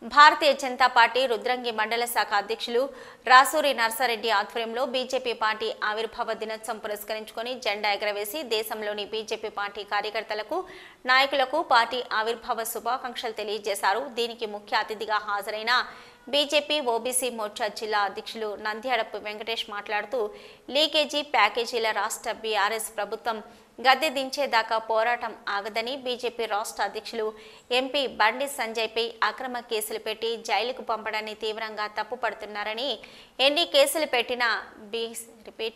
భారతీయ Janata party Rudrangi మండల శాఖ అధ్యక్షులు రాసూరి నర్సారెడ్డి ఆధ్వర్యంలో బీజేపీ పార్టీ ఆవిర్భావ దినోత్సవం పురస్కరించుకొని జెండా ఎగరవేసి దేశంలోని బీజేపీ పార్టీ కార్యకర్తలకు నాయకులకు పార్టీ ఆవిర్భావ శుభాకాంక్షలు తెలియజేశారు దీనికి ముఖ్య అతిథిగా హాజరైన బీజేపీ ఓబీసీ మోర్చా జిల్లా అధ్యక్షులు నంద్యాడపు వెంకటేష్ మాట్లాడుతూ లీకేజీ ప్యాకేజీల రాష్ట్ర బీఆర్ఎస్ ప్రభుత్వం గద్దె దించేదాకా పోరాటం ఆగదని బీజేపీ రాష్ట్ర అధ్యక్షులు ఎంపీ బండి సంజయ్పై అక్రమ కేసులు పెట్టి జైలుకు పంపడాన్ని తీవ్రంగా తప్పుపడుతున్నారని ఎన్ని కేసులు పెట్టినా బీ రిపీట్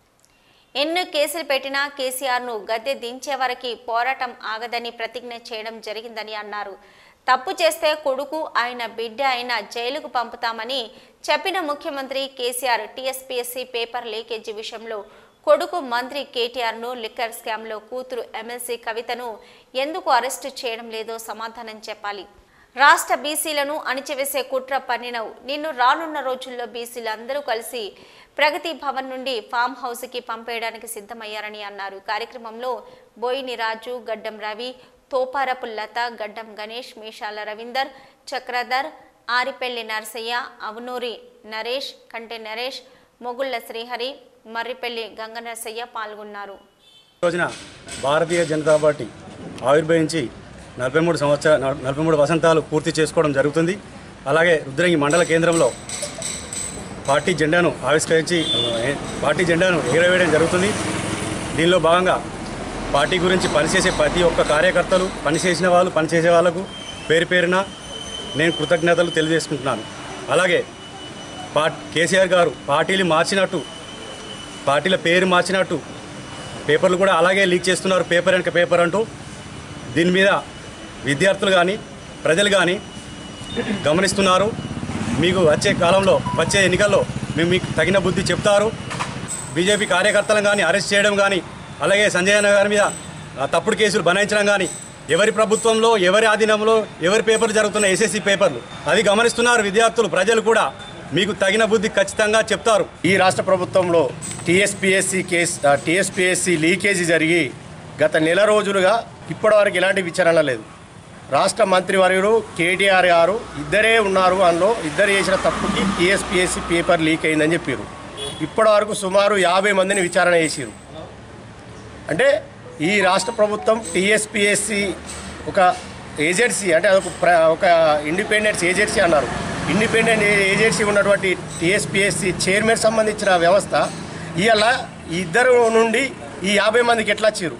ఎన్ని కేసులు పెట్టినా కేసీఆర్ను గద్దె దించే వరకు పోరాటం ఆగదని ప్రతిజ్ఞ చేయడం జరిగిందని అన్నారు తప్పు చేస్తే కొడుకు ఆయన బిడ్డ అయిన జైలుకు పంపుతామని చెప్పిన ముఖ్యమంత్రి కేసీఆర్ టీఎస్పీఎస్సీ పేపర్ లీకేజీ విషయంలో కొడుకు మంత్రి కేటీఆర్ను లిక్కర్ స్కామ్లో కూతురు ఎమ్మెల్సీ కవితను ఎందుకు అరెస్టు చేయడం లేదో సమాధానం చెప్పాలి రాష్ట్ర బీసీలను అణిచివేసే కుట్ర పన్నినవు నిన్ను రానున్న రోజుల్లో బీసీలు అందరూ కలిసి ప్రగతి భవన్ నుండి ఫామ్ హౌస్కి పంపేయడానికి సిద్ధమయ్యారని అన్నారు కార్యక్రమంలో బోయిని రాజు గడ్డం రవి తోపారపు లత గడ్డం గణేష్ మీషాల రవీందర్ చక్రధర్ ఆరిపెల్లి నరసయ్య అవనూరి నరేష్ కంటే నరేష్ మొగుళ్ల శ్రీహరి మర్రిపెల్లి గంగ నరసయ్య పాల్గొన్నారు ఈ రోజున భారతీయ జనతా పార్టీ ఆవిర్భవించి నలభై మూడు సంవత్సర నలభై మూడు వసంతాలు పూర్తి చేసుకోవడం జరుగుతుంది అలాగే రుద్రంగి మండల కేంద్రంలో పార్టీ జెండాను ఆవిష్కరించి ఏ, పార్టీ జెండాను ఎగరవేయడం జరుగుతుంది దీనిలో భాగంగా పార్టీ గురించి పనిచేసే ప్రతి ఒక్క కార్యకర్తలు పనిచేసిన వాళ్ళు పనిచేసే వాళ్ళకు పేరు పేరున నేను కృతజ్ఞతలు తెలియజేసుకుంటున్నాను అలాగే పా కేసీఆర్ గారు పార్టీలు మార్చినట్టు పార్టీల పేరు మార్చినట్టు పేపర్లు కూడా అలాగే లీక్ చేస్తున్నారు పేపర్ వెనక పేపర్ అంటూ దీని మీద విద్యార్థులు కానీ ప్రజలు కానీ గమనిస్తున్నారు మీకు వచ్చే కాలంలో వచ్చే ఎన్నికల్లో మేము మీకు తగిన బుద్ధి చెప్తారు బీజేపీ కార్యకర్తలను కానీ అరెస్ట్ చేయడం కానీ అలాగే సంజయ్ అన్న గారి మీద ఆ, తప్పుడు కేసులు బనాయించడం కానీ ఎవరి ప్రభుత్వంలో ఎవరి ఆధీనంలో ఎవరి పేపర్లు జరుగుతున్న ఎస్ఎస్సి పేపర్లు అది గమనిస్తున్నారు విద్యార్థులు ప్రజలు కూడా మీకు తగిన బుద్ధి ఖచ్చితంగా చెప్తారు ఈ రాష్ట్ర ప్రభుత్వంలో టీఎస్పీఎస్సీ కేసు టీఎస్పీఎస్సీ లీకేజీ జరిగి గత నెల రోజులుగా ఇప్పటివరకు ఎలాంటి విచారణ లేదు రాష్ట్ర మంత్రివర్యులు కేటీఆర్ గారు ఇద్దరే ఉన్నారు అందులో ఇద్దరు చేసిన తప్పుకి టీఎస్పీఎస్సీ పేపర్ లీక్ అయిందని చెప్పారు ఇప్పటివరకు సుమారు యాభై మందిని విచారణ చేసిరు అంటే ఈ రాష్ట్ర ప్రభుత్వం టీఎస్పీఎస్సి ఒక ఏజెన్సీ అంటే అదొక ప్ర ఒక ఇండిపెండెన్స్ ఏజెన్సీ అన్నారు ఇండిపెండెంట్ ఏ- ఏజెన్సీ ఉన్నటువంటి టీఎస్పీఎస్సి చైర్మన్ సంబంధించిన వ్యవస్థ ఇవాళ ఈ ఇద్దరు నుండి ఈ యాభై మందికి ఎట్లా వచ్చారు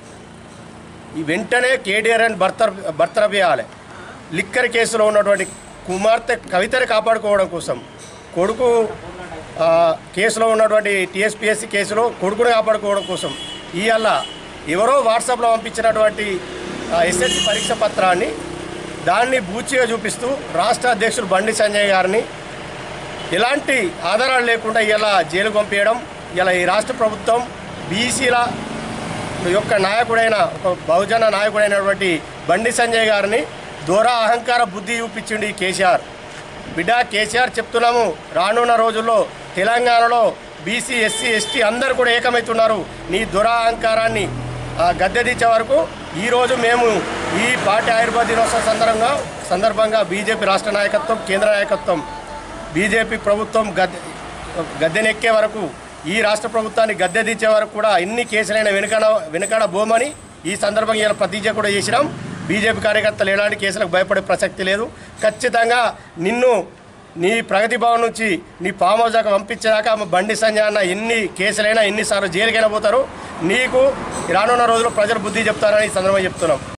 ఈ వెంటనే కేటీఆర్ అని బర్తర్ బర్తరఫ్ చేయాలి లిక్కర్ కేసులో ఉన్నటువంటి కుమార్తె కవితని కాపాడుకోవడం కోసం కొడుకు ఆ, కేసులో ఉన్నటువంటి టీఎస్పీఎస్సీ కేసులో కొడుకుని కాపాడుకోవడం కోసం ఇవాళ ఎవరో వాట్సాప్లో పంపించినటువంటి ఎస్ఎస్సి పరీక్ష పత్రాన్ని దాన్ని బూచిగా చూపిస్తూ రాష్ట్ర అధ్యక్షుడు బండి సంజయ్ గారిని ఎలాంటి ఆధారాలు లేకుండా ఇలా జైలు పంపించడం ఇలా ఈ రాష్ట్ర ప్రభుత్వం బీసీల యొక్క నాయకుడైన ఒక బహుజన నాయకుడైనటువంటి బండి సంజయ్ గారిని దూరా అహంకార బుద్ధి చూపించింది ఈ కేసీఆర్ బిడ్డ కేసీఆర్ చెప్తున్నాము రానున్న రోజుల్లో తెలంగాణలో బీసీ ఎస్సీ ఎస్టీ అందరు కూడా ఏకమవుతున్నారు నీ దురాహంకారాన్ని ఆ, గద్దెదించే వరకు ఈరోజు మేము ఈ పార్టీ ఆయుర్వేద దినోత్సవం సందర్భంగా సందర్భంగా బీజేపీ రాష్ట్ర నాయకత్వం కేంద్ర నాయకత్వం బీజేపీ ప్రభుత్వం గద్దె గద్దెనెక్కే వరకు ఈ రాష్ట్ర ప్రభుత్వాన్ని గద్దె దించే వరకు కూడా ఎన్ని కేసులైనా వెనుకడ వెనుకడ బోమని ఈ సందర్భంగా ఇలా ప్రతిజ్ఞ కూడా చేసినాం బీజేపీ కార్యకర్తలు ఎలాంటి కేసులకు భయపడే ప్రసక్తి లేదు ఖచ్చితంగా నిన్ను నీ ప్రగతి భవన్ నుంచి నీ ఫామ్ హౌస్ దాకా పంపించేదాకా ఆమె బండి సంజయ్ అన్న ఎన్ని కేసులైనా ఎన్నిసార్లు జైలుకైనా పోతారు నీకు రానున్న రోజుల్లో ప్రజలు బుద్ధి చెప్తారని ఈ సందర్భంగా చెప్తున్నాం